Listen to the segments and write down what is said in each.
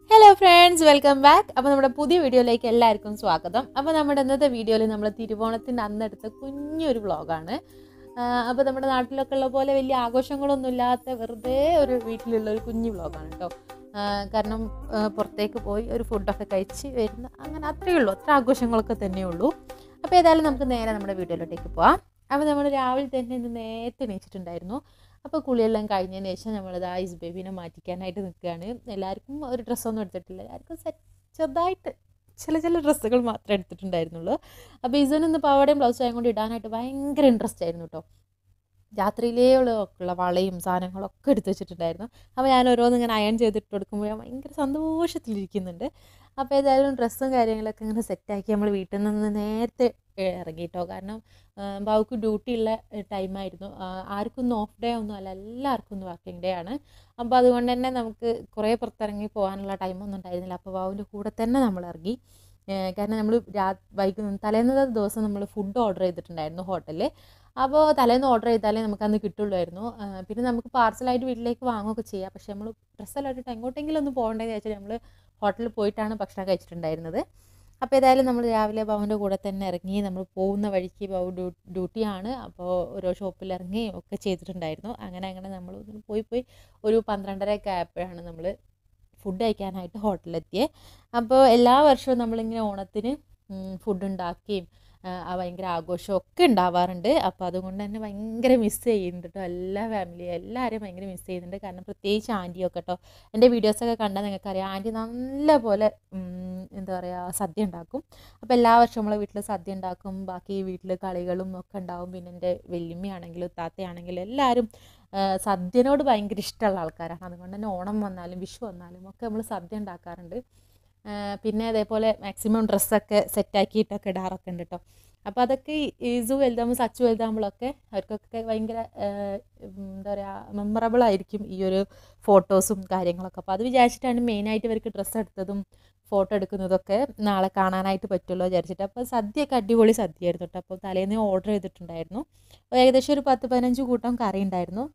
Hello friends welcome back അപ്പോൾ നമ്മുടെ പുതിയ വീഡിയോയിലേക്ക് എല്ലാവർക്കും സ്വാഗതം അപ്പോൾ നമ്മുടെ ഇന്നത്തെ വീഡിയോയിൽ നമ്മൾ തിരുവോണത്തിൻ്റെ അന്നെടുത്ത കുഞ്ഞൊരു വ്ളോഗാണ് അപ്പോൾ നമ്മുടെ നാട്ടിലൊക്കെ ഉള്ള പോലെ വലിയ ആഘോഷങ്ങളൊന്നും ഇല്ലാത്ത വെറുതെ ഒരു വീട്ടിലുള്ള ഒരു കുഞ്ഞു വ്ളോഗാണ് കേട്ടോ കാരണം ആ, പുറത്തേക്ക് പോയി ഒരു ഫുഡൊക്കെ കഴിച്ച് വരുന്ന അങ്ങനെ അത്രയേ ഉള്ളൂ അത്ര ആഘോഷങ്ങളൊക്കെ തന്നെയുള്ളൂ അപ്പോൾ ഏതായാലും നമുക്ക് നേരെ നമ്മുടെ വീഡിയോയിലോട്ടേക്ക് പോവാം അപ്പോൾ നമ്മൾ രാവിലെ തന്നെ ഇന്ന് നേരത്തെ എണീച്ചിട്ടുണ്ടായിരുന്നു അപ്പോൾ കുളിയെല്ലാം കഴിഞ്ഞതിന് ശേഷം നമ്മളിത് ഐസ് ബേബിനെ മാറ്റിക്കാനായിട്ട് നിൽക്കുകയാണ് എല്ലാവർക്കും ഒരു ഡ്രസ്സൊന്നും എടുത്തിട്ടില്ല എല്ലാവർക്കും സെറ്റ് ചെറുതായിട്ട് ചില ചില ഡ്രസ്സുകൾ മാത്രമേ എടുത്തിട്ടുണ്ടായിരുന്നുള്ളൂ അപ്പോൾ ഇസനൊന്ന് പാവാടയും ബ്ലൗസും ആയതുകൊണ്ട് ഇടാനായിട്ട് ഭയങ്കര ഇൻട്രസ്റ്റ് ആയിരുന്നു കേട്ടോ രാത്രിയിലേ ഉള്ള ഉള്ള വളയും സാധനങ്ങളൊക്കെ എടുത്ത് വെച്ചിട്ടുണ്ടായിരുന്നു അപ്പോൾ ഞാൻ ഓരോന്ന് ഇങ്ങനെ അയൺ ചെയ്തിട്ട് കൊടുക്കുമ്പോൾ ഞാൻ ഭയങ്കര സന്തോഷത്തിലിരിക്കുന്നുണ്ട് അപ്പോൾ ഏതായാലും ഡ്രസ്സും കാര്യങ്ങളൊക്കെ ഇങ്ങനെ സെറ്റാക്കി നമ്മൾ വീട്ടിൽ നിന്ന് നേരത്തെ ഇറങ്ങി കേട്ടോ കാരണം ബാവുക്ക് ഡ്യൂട്ടി ഉള്ള ടൈമായിരുന്നു ആർക്കും ഒന്നും ഓഫ് ഡേ ഒന്നും അല്ല എല്ലാവർക്കും ഒന്ന് വർക്കിംഗ് ഡേ ആണ് അപ്പോൾ അതുകൊണ്ട് തന്നെ നമുക്ക് കുറേ പുറത്തിറങ്ങി പോകാനുള്ള ടൈമൊന്നും ഉണ്ടായിരുന്നില്ല അപ്പോൾ ബാവുവിൻ്റെ കൂടെ തന്നെ നമ്മൾ ഇറങ്ങി ഏഹ് കാരണം നമ്മൾ രാ വൈകുന്ന തലേന്നത്തെ ദിവസം നമ്മൾ ഫുഡ് ഓർഡർ ചെയ്തിട്ടുണ്ടായിരുന്നു ഹോട്ടലിൽ അപ്പോൾ തലേന്ന് ഓർഡർ ചെയ്താലേ നമുക്കന്ന് കിട്ടുള്ളായിരുന്നു ഏഹ് പിന്നെ നമുക്ക് പാർസലായിട്ട് വീട്ടിലേക്ക് വാങ്ങുകയൊക്കെ ചെയ്യാം പക്ഷേ നമ്മൾ ഡ്രസ്സെല്ലാം ഇട്ടിട്ട് എങ്ങോട്ടെങ്കിലും ഒന്ന് പോകേണ്ടതെന്ന് വെച്ചാൽ നമ്മൾ ഹോട്ടലിൽ പോയിട്ടാണ് ഭക്ഷണം കഴിച്ചിട്ടുണ്ടായിരുന്നത് അപ്പോൾ ഏതായാലും നമ്മൾ രാവിലെ ബാബുവിൻ്റെ കൂടെ തന്നെ ഇറങ്ങി നമ്മൾ പോകുന്ന വഴിക്ക് ബാബു ഡ്യൂ ഡ്യൂട്ടിയാണ് അപ്പോൾ ഓരോ ഷോപ്പിൽ ഇറങ്ങി ഒക്കെ ചെയ്തിട്ടുണ്ടായിരുന്നു അങ്ങനെ അങ്ങനെ നമ്മൾ ഇങ്ങനെ പോയി പോയി ഒരു പന്ത്രണ്ടരയൊക്കെ ആയപ്പോഴാണ് നമ്മൾ ഫുഡ് കഴിക്കാനായിട്ട് ഹോട്ടലിലെത്തിയത് അപ്പോൾ എല്ലാ വർഷവും നമ്മളിങ്ങനെ ഓണത്തിന് ഫുഡ് ഉണ്ടാക്കുകയും ആ, ആ ഭയങ്കര ആഘോഷവും ഒക്കെ ഉണ്ടാവാറുണ്ട് അപ്പോൾ അതുകൊണ്ട് തന്നെ ഭയങ്കര മിസ് ചെയ്യുന്നുണ്ട് കേട്ടോ എല്ലാ ഫാമിലിയും എല്ലാവരെയും ഭയങ്കര മിസ് ചെയ്യുന്നുണ്ട് കാരണം പ്രത്യേകിച്ച് ആൻറ്റിയൊക്കെ കേട്ടോ എൻ്റെ വീഡിയോസൊക്കെ കണ്ടാൽ നിങ്ങൾക്കറിയാം ആൻറ്റി നല്ല പോലെ ഉം, എന്താ പറയുക സദ്യ ഉണ്ടാക്കും അപ്പോൾ എല്ലാ വർഷവും നമ്മളെ വീട്ടിൽ സദ്യ ഉണ്ടാക്കും ബാക്കി വീട്ടിൽ കളികളും ഒക്കെ ഉണ്ടാവും പിന്നെ എൻ്റെ വല്യമ്മയാണെങ്കിലും താത്തയാണെങ്കിലും എല്ലാവരും ആ, സദ്യനോട് ഭയങ്കര ഇഷ്ടമുള്ള ആൾക്കാരാണ് അതുകൊണ്ട് തന്നെ ഓണം വന്നാലും വിഷു വന്നാലും ഒക്കെ നമ്മൾ സദ്യ ഉണ്ടാക്കാറുണ്ട് ആ, പിന്നെ അതേപോലെ മാക്സിമം ഡ്രസ്സൊക്കെ സെറ്റാക്കിയിട്ടൊക്കെ ഇടാറൊക്കെ ഉണ്ട് കേട്ടോ അപ്പോൾ അതൊക്കെ ഈസു വലുതാകുമ്പോൾ സച്ചു വലുതാകുമ്പോഴൊക്കെ അവർക്കൊക്കെ ഭയങ്കര ആ, ഉം, എന്താ പറയുക മെമ്മറബിൾ ആയിരിക്കും ഈ ഒരു ഫോട്ടോസും കാര്യങ്ങളൊക്കെ അപ്പോൾ അത് വിചാരിച്ചിട്ടാണ് മെയിനായിട്ട് ഇവർക്ക് ഡ്രസ്സ് എടുത്തതും ഫോട്ടോ എടുക്കുന്നതൊക്കെ നാളെ കാണാനായിട്ട് പറ്റുമല്ലോ വിചാരിച്ചിട്ട് അപ്പോൾ സദ്യയൊക്കെ അടിപൊളി സദ്യയായിരുന്നു കേട്ടോ അപ്പോൾ തലേന്ന് ഓർഡർ ചെയ്തിട്ടുണ്ടായിരുന്നു അപ്പോൾ ഏകദേശം ഒരു പത്ത് പതിനഞ്ച് കൂട്ടം കറി ഉണ്ടായിരുന്നു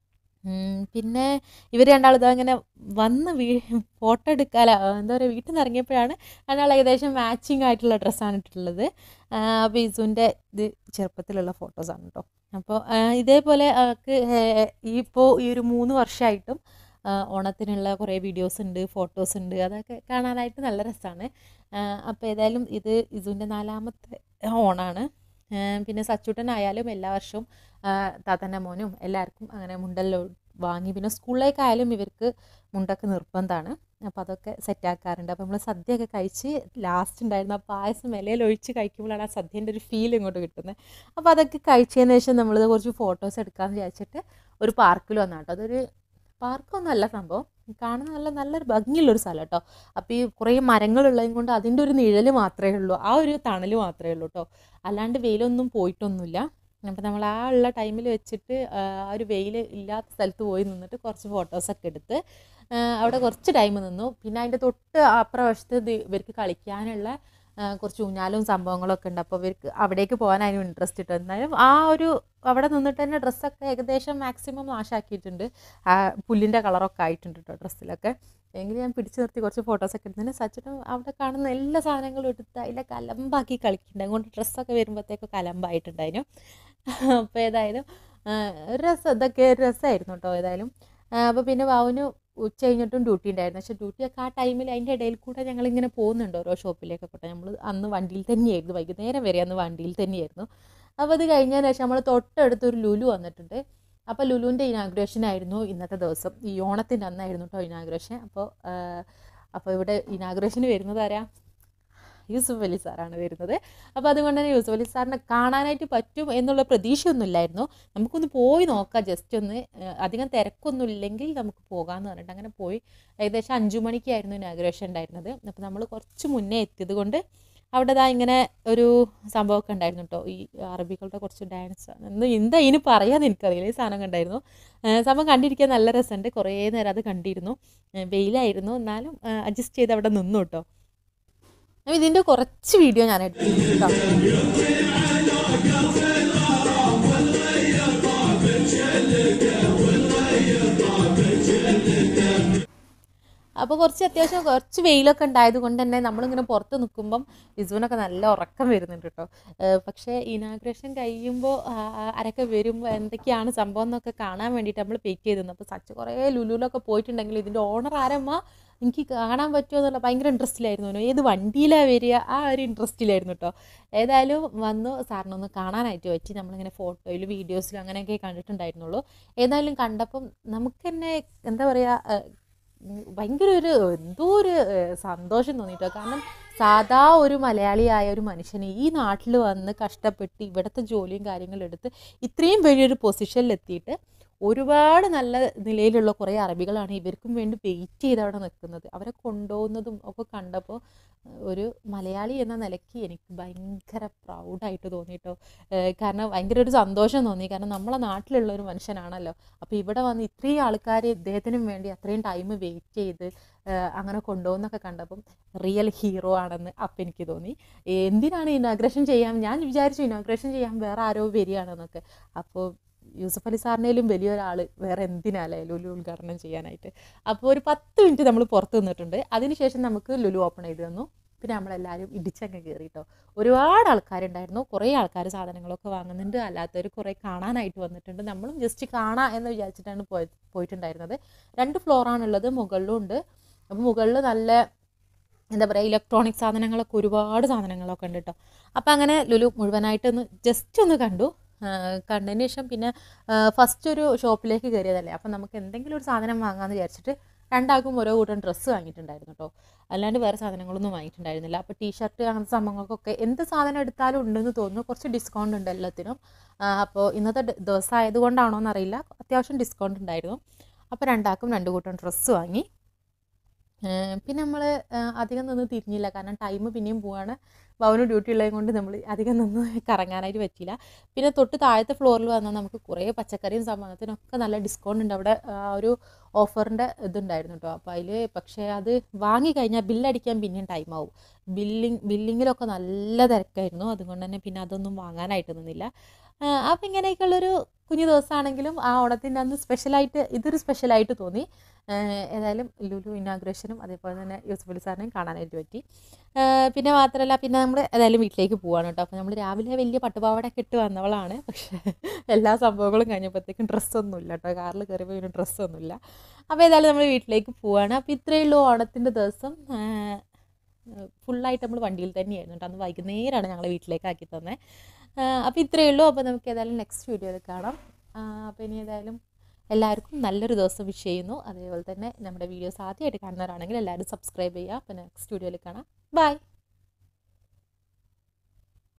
ഉം, പിന്നെ ഇവർ രണ്ടാളും ഇതാ ഇങ്ങനെ വന്ന് വീ ഫോട്ടോ എടുക്കാല എന്താ പറയുക വീട്ടിൽ നിന്ന് ഇറങ്ങിയപ്പോഴാണ് രണ്ടാൾ ഏകദേശം മാച്ചിങ് ആയിട്ടുള്ള ഡ്രസ്സാണ് ഇട്ടിട്ടുള്ളത് അപ്പോൾ ഇസുവിൻ്റെ ഇത് ചെറുപ്പത്തിലുള്ള ഫോട്ടോസാണ് കേട്ടോ അപ്പോൾ ഇതേപോലെ അവർക്ക് ഈ ഇപ്പോൾ ഈ ഒരു മൂന്ന് വർഷമായിട്ടും ആ, ഓണത്തിനുള്ള കുറേ വീഡിയോസ് ഉണ്ട് ഫോട്ടോസ് ഉണ്ട് അതൊക്കെ കാണാനായിട്ട് നല്ല രസമാണ് അപ്പോൾ ഏതായാലും ഇത് ഇസുവിൻ്റെ നാലാമത്തെ ഓണാണ് ആ, പിന്നെ സച്ചൂട്ടനായാലും എല്ലാ വർഷവും ആ, താത്തൻ്റെ മോനും എല്ലാവർക്കും അങ്ങനെ മുണ്ടെല്ലാം വാങ്ങി പിന്നെ സ്കൂളിലേക്കായാലും ഇവർക്ക് മുണ്ടൊക്കെ നിർബന്ധമാണ് അപ്പോൾ അതൊക്കെ സെറ്റാക്കാറുണ്ട് അപ്പോൾ നമ്മൾ സദ്യയൊക്കെ കഴിച്ച് ലാസ്റ്റ് ഉണ്ടായിരുന്ന ആ പായസം ഇലയിൽ ഒഴിച്ച് കഴിക്കുമ്പോഴാണ് ആ സദ്യേൻ്റെ ഒരു ഫീൽ ഇങ്ങോട്ട് കിട്ടുന്നത് അപ്പോൾ അതൊക്കെ കഴിച്ചതിന് ശേഷം നമ്മളിത് കുറച്ച് ഫോട്ടോസ് എടുക്കാമെന്ന് വിചാരിച്ചിട്ട് ഒരു പാർക്കിൽ വന്നാ കേട്ടോ അതൊരു പാർക്കൊന്നും അല്ല സംഭവം കാണുന്ന നല്ല നല്ലൊരു ഭംഗിയുള്ളൊരു സ്ഥലം കേട്ടോ അപ്പോൾ ഈ കുറേ മരങ്ങളുള്ളതും കൊണ്ട് അതിൻ്റെ ഒരു നിഴൽ മാത്രമേ ഉള്ളൂ ആ ഒരു തണൽ മാത്രമേ ഉള്ളൂ കേട്ടോ അല്ലാണ്ട് വെയിലൊന്നും പോയിട്ടൊന്നുമില്ല അപ്പോൾ നമ്മൾ ആ ഉള്ള ടൈമിൽ വെച്ചിട്ട് ആ ആ ഒരു വെയിൽ ഇല്ലാത്ത സ്ഥലത്ത് പോയി നിന്നിട്ട് കുറച്ച് ഫോട്ടോസൊക്കെ എടുത്ത് ആ, അവിടെ കുറച്ച് ടൈം നിന്നു പിന്നെ അതിൻ്റെ തൊട്ട് അപ്പുറവശത്ത് ഇത് ഇവർക്ക് കളിക്കാനുള്ള ആ, കുറച്ച് ഊഞ്ഞാലും സംഭവങ്ങളൊക്കെ ഉണ്ട് അപ്പോൾ ഇവർക്ക് അവിടേക്ക് പോകാനായിരുന്നു ഇൻട്രസ്റ്റ് ഇട്ടു എന്നാലും ആ ഒരു അവിടെ നിന്നിട്ട് തന്നെ ഡ്രസ്സൊക്കെ ഏകദേശം മാക്സിമം നാശാക്കിയിട്ടുണ്ട് ആ പുല്ലിൻ്റെ കളറൊക്കെ ആയിട്ടുണ്ട് കേട്ടോ ഡ്രസ്സിലൊക്കെ എങ്കിലും ഞാൻ പിടിച്ചു നിർത്തി കുറച്ച് ഫോട്ടോസൊക്കെ എടുത്തതിന് സച്ചിനും അവിടെ കാണുന്ന എല്ലാ സാധനങ്ങളും എടുത്ത് അതിലെ കലമ്പാക്കി കളിക്കുന്നുണ്ട് അതുകൊണ്ട് ഡ്രസ്സൊക്കെ വരുമ്പോഴത്തേക്ക് കലമ്പായിട്ടുണ്ടായിരുന്നു അപ്പോൾ ഏതായാലും ആ, ഒരു രസം ഇതൊക്കെ ഒരു രസമായിരുന്നു കേട്ടോ ഏതായാലും അപ്പോൾ പിന്നെ വാവുന് ഉച്ച കഴിഞ്ഞിട്ടും ഡ്യൂട്ടി ഉണ്ടായിരുന്നു പക്ഷേ ഡ്യൂട്ടിയൊക്കെ ആ ടൈമിൽ അതിൻ്റെ ഇടയിൽ കൂടെ ഞങ്ങളിങ്ങനെ പോകുന്നുണ്ട് ഓരോ ഷോപ്പിലേക്കൊക്കെ കേട്ടോ നമ്മൾ അന്ന് വണ്ടിയിൽ തന്നെയായിരുന്നു വൈകുന്നേരം വരെ അന്ന് വണ്ടിയിൽ തന്നെയായിരുന്നു അപ്പോൾ അത് കഴിഞ്ഞതിന് ശേഷം നമ്മൾ തൊട്ടടുത്ത് ഒരു ലുലു വന്നിട്ടുണ്ട് അപ്പോൾ ലുലുവിൻ്റെ ഇനാഗ്രേഷൻ ആയിരുന്നു ഇന്നത്തെ ദിവസം ഈ ഓണത്തിൻ്റെ അന്നായിരുന്നു കേട്ടോ ഇനാഗ്രേഷൻ അപ്പോൾ അപ്പോൾ ഇവിടെ ഇനാഗ്രേഷന് വരുന്നത് ആരാ യൂസുഫ് അലി സാറാണ് വരുന്നത് അപ്പോൾ അതുകൊണ്ട് തന്നെ യൂസുഫ് അലി സാറിനെ കാണാനായിട്ട് പറ്റും എന്നുള്ള പ്രതീക്ഷയൊന്നും ഇല്ലായിരുന്നു നമുക്കൊന്ന് പോയി നോക്കാം ജസ്റ്റ് ഒന്ന് ഏഹ് അധികം തിരക്കൊന്നും ഇല്ലെങ്കിൽ നമുക്ക് പോകാമെന്ന് പറഞ്ഞിട്ട് അങ്ങനെ പോയി ഏകദേശം അഞ്ചു മണിക്കായിരുന്നു ഇനാഗ്രേഷൻ ഉണ്ടായിരുന്നത് അപ്പോൾ നമ്മൾ കുറച്ച് മുന്നേ എത്തിയത് കൊണ്ട് അവിടെ ദാ ഇങ്ങനെ ഒരു സംഭവമൊക്കെ ഉണ്ടായിരുന്നു കേട്ടോ ഈ അറബികളുടെ കുറച്ച് ഡാൻസ് എന്ന് എന്താ ഇതിന് പറയാന്ന് എനിക്കറിയില്ല ഈ സാധനം കണ്ടായിരുന്നു ഏഹ് സംഭവം കണ്ടിരിക്കാൻ നല്ല രസമുണ്ട് കുറേ നേരം അത് കണ്ടിരുന്നു ഏഹ് വെയിലായിരുന്നു എന്നാലും അഡ്ജസ്റ്റ് ചെയ്ത് അവിടെ നിന്നു കേട്ടോ അപ്പോൾ ഇതിൻ്റെ കുറച്ച് വീഡിയോ ഞാൻ എടുത്തിട്ടുണ്ട് കേട്ടോ അപ്പോൾ കുറച്ച് അത്യാവശ്യം കുറച്ച് വെയിലൊക്കെ ഉണ്ടായത് കൊണ്ട് തന്നെ നമ്മളിങ്ങനെ പുറത്ത് നിൽക്കുമ്പം ഇസുവിനൊക്കെ നല്ല ഉറക്കം വരുന്നുണ്ട് കേട്ടോ ഏഹ് പക്ഷേ ഇനാഗ്രേഷൻ കഴിയുമ്പോൾ ആരൊക്കെ വരുമ്പോൾ എന്തൊക്കെയാണ് സംഭവം എന്നൊക്കെ കാണാൻ വേണ്ടിയിട്ട് നമ്മൾ വെയിറ്റ് ചെയ്തിരുന്നു അപ്പോൾ സച്ച് കുറേ ലുലുലൊക്കെ പോയിട്ടുണ്ടെങ്കിൽ ഇതിൻ്റെ ഓണർ ആരമ്മ എനിക്ക് കാണാൻ പറ്റുമോ എന്നുള്ള ഭയങ്കര ഇൻട്രസ്റ്റിലായിരുന്നു അവന്. ഏത് വണ്ടിയിലാണ് വരിക ആ ഒരു ഇൻട്രസ്റ്റിലായിരുന്നു കേട്ടോ ഏതായാലും വന്നു സാറിനൊന്ന് കാണാനായിട്ട് പറ്റി നമ്മളിങ്ങനെ ഫോട്ടോയിലും വീഡിയോസിലും അങ്ങനെയൊക്കെ കണ്ടിട്ടുണ്ടായിരുന്നുള്ളൂ ഏതായാലും കണ്ടപ്പം നമുക്ക് തന്നെ എന്താ പറയുക ഭയങ്കര ഒരു എന്തോ ഒരു ഏഹ്, സന്തോഷം തോന്നിട്ടോ കാരണം സാധാ ഒരു മലയാളിയായ ഒരു മനുഷ്യന് ഈ നാട്ടിൽ വന്ന് കഷ്ടപ്പെട്ട് ഇവിടുത്തെ ജോലിയും കാര്യങ്ങളും എടുത്ത് ഇത്രയും വലിയൊരു പൊസിഷനിൽ എത്തിയിട്ട് ഒരുപാട് നല്ല നിലയിലുള്ള കുറേ അറബികളാണ് ഇവർക്കും വേണ്ടി വെയിറ്റ് ചെയ്ത് അവിടെ നിൽക്കുന്നത് അവരെ കൊണ്ടുപോകുന്നതും ഒക്കെ കണ്ടപ്പോൾ ഒരു മലയാളി എന്ന നിലയ്ക്ക് എനിക്ക് ഭയങ്കര പ്രൗഡായിട്ട് തോന്നിട്ടോ കാരണം ഭയങ്കര ഒരു സന്തോഷം തോന്നി കാരണം നമ്മളെ നാട്ടിലുള്ള ഒരു മനുഷ്യനാണല്ലോ അപ്പോൾ ഇവിടെ വന്ന് ഇത്രയും ആൾക്കാർ ഇദ്ദേഹത്തിനും വേണ്ടി അത്രയും ടൈം വെയിറ്റ് ചെയ്ത് ഏഹ് അങ്ങനെ കൊണ്ടുപോകുന്നൊക്കെ കണ്ടപ്പം റിയൽ ഹീറോ ആണെന്ന് അപ്പം എനിക്ക് തോന്നി എന്തിനാണ് ഇനോഗ്രേഷൻ ചെയ്യാൻ ഞാൻ വിചാരിച്ചു ഇനോഗ്രേഷൻ ചെയ്യാൻ വേറെ ആരോ വരികയാണെന്നൊക്കെ അപ്പോൾ യൂസഫ് അലി സാറിനേലും വലിയൊരാൾ വേറെ എന്തിനാലേ ലുലു ഉദ്ഘാടനം ചെയ്യാനായിട്ട് അപ്പോൾ ഒരു പത്ത് മിനിറ്റ് നമ്മൾ പുറത്ത് നിന്നിട്ടുണ്ട് അതിനുശേഷം നമുക്ക് ലുലു ഓപ്പൺ ചെയ്ത് തന്നു പിന്നെ നമ്മളെല്ലാവരും ഇടിച്ചങ്ങ് കയറി കേട്ടോ ഒരുപാട് ആൾക്കാരുണ്ടായിരുന്നു കുറേ ആൾക്കാർ സാധനങ്ങളൊക്കെ വാങ്ങുന്നുണ്ട് അല്ലാത്തവർ കുറേ കാണാനായിട്ട് വന്നിട്ടുണ്ട് നമ്മളും ജസ്റ്റ് കാണാം എന്ന് വിചാരിച്ചിട്ടാണ് പോയി പോയിട്ടുണ്ടായിരുന്നത് രണ്ട് ഫ്ലോറാണുള്ളത് മുകളിലും ഉണ്ട് അപ്പോൾ മുകളിൽ നല്ല എന്താ പറയുക ഇലക്ട്രോണിക് സാധനങ്ങളൊക്കെ ഒരുപാട് സാധനങ്ങളൊക്കെ ഉണ്ട് കേട്ടോ അപ്പോൾ അങ്ങനെ ലുലു മുഴുവനായിട്ടൊന്ന് ജസ്റ്റ് ഒന്ന് കണ്ടു ആ, കണ്ടതിന് ശേഷം പിന്നെ ഫസ്റ്റ് ഒരു ഷോപ്പിലേക്ക് കയറിയതല്ലേ അപ്പം നമുക്ക് എന്തെങ്കിലും ഒരു സാധനം വാങ്ങാമെന്ന് വിചാരിച്ചിട്ട് രണ്ടാൾക്കും ഓരോ കൂട്ടം ഡ്രസ്സ് വാങ്ങിയിട്ടുണ്ടായിരുന്നു കേട്ടോ അല്ലാണ്ട് വേറെ സാധനങ്ങളൊന്നും വാങ്ങിയിട്ടുണ്ടായിരുന്നില്ല അപ്പോൾ ടീഷർട്ട് അങ്ങനത്തെ സംഭവങ്ങൾക്കൊക്കെ എന്ത് സാധനം എടുത്താലും ഉണ്ടെന്ന് തോന്നുന്നു കുറച്ച് ഡിസ്കൗണ്ട് ഉണ്ട് എല്ലാത്തിനും അപ്പോൾ ഇന്നത്തെ ഡ- ദിവസം ആയതുകൊണ്ടാണോ എന്നറിയില്ല അത്യാവശ്യം ഡിസ്കൗണ്ട് ഉണ്ടായിരുന്നു അപ്പോൾ രണ്ടാൾക്കും രണ്ട് കൂട്ടം ഡ്രസ്സ് വാങ്ങി ഏഹ് പിന്നെ നമ്മൾ അധികം നിന്ന് തിരിഞ്ഞില്ല കാരണം ടൈം പിന്നെയും പോവാണ് ഭവന് ഡ്യൂട്ടി ഉള്ളത് കൊണ്ട് നമ്മൾ അധികം നിന്ന് കറങ്ങാനായിട്ട് പറ്റിയില്ല പിന്നെ തൊട്ട് താഴത്തെ ഫ്ലോറിൽ വന്നാൽ നമുക്ക് കുറേ പച്ചക്കറിയും സാധനത്തിനൊക്കെ നല്ല ഡിസ്കൗണ്ട് ഉണ്ട് അവിടെ ആ ഒരു ഓഫറിൻ്റെ ഇതുണ്ടായിരുന്നു കേട്ടോ അപ്പോൾ അതിൽ പക്ഷേ അത് വാങ്ങി കഴിഞ്ഞാൽ ബില്ലടിക്കാൻ പിന്നെയും ടൈം ആവും ബില്ലിങ് ബില്ലിങ്ങിലൊക്കെ നല്ല തിരക്കായിരുന്നു അതുകൊണ്ട് തന്നെ പിന്നെ അതൊന്നും വാങ്ങാനായിട്ട് നിന്നില്ല അപ്പം ഇങ്ങനെയൊക്കെയുള്ളൊരു കുഞ്ഞു ദിവസമാണെങ്കിലും ആ ഓണത്തിൻ്റെ അന്ന് സ്പെഷ്യലായിട്ട് ഇതൊരു സ്പെഷ്യലായിട്ട് തോന്നി ഏഹ് ഏതായാലും ലുലു ഇനാഗ്രേഷനും അതേപോലെ തന്നെ യൂസഫ് അലി സാറിനെയും കാണാനായിട്ട് പറ്റി ഏഹ് പിന്നെ മാത്രമല്ല പിന്നെ നമ്മൾ ഏതായാലും വീട്ടിലേക്ക് പോവാണ് കേട്ടോ അപ്പോൾ നമ്മൾ രാവിലെ വലിയ പട്ടുപാവാടയൊക്കെ ഇട്ട് വന്നവളാണ് പക്ഷേ എല്ലാ സംഭവങ്ങളും കഴിഞ്ഞപ്പോഴത്തേക്കും ഡ്രസ്സൊന്നുമില്ല കേട്ടോ കാറിൽ കയറിയപ്പോൾ പിന്നെ ഡ്രസ്സൊന്നുമില്ല അപ്പോൾ ഏതായാലും നമ്മൾ വീട്ടിലേക്ക് പോവാണ് അപ്പോൾ ഇത്രയേ ഉള്ളൂ ഓണത്തിൻ്റെ ദിവസം ഏഹ് ഫുള്ളായിട്ട് നമ്മൾ വണ്ടിയിൽ തന്നെയായിരുന്നു കേട്ടോ അന്ന് വൈകുന്നേരമാണ് ഞങ്ങൾ വീട്ടിലേക്ക് ആക്കി തന്നെ അപ്പോൾ ഇത്രയേ ഉള്ളൂ അപ്പോൾ നമുക്ക് ഏതായാലും നെക്സ്റ്റ് വീഡിയോയിൽ കാണാം അപ്പോൾ ഇനി ഏതായാലും എല്ലാവർക്കും നല്ലൊരു ദിവസം വിഷ് ചെയ്യുന്നു അതേപോലെ തന്നെ നമ്മുടെ വീഡിയോസ് ആദ്യമായിട്ട് കാണുന്നവരാണെങ്കിൽ എല്ലാവരും സബ്സ്ക്രൈബ് ചെയ്യുക അപ്പോൾ നെക്സ്റ്റ് വീഡിയോയിൽ കാണാം ബൈ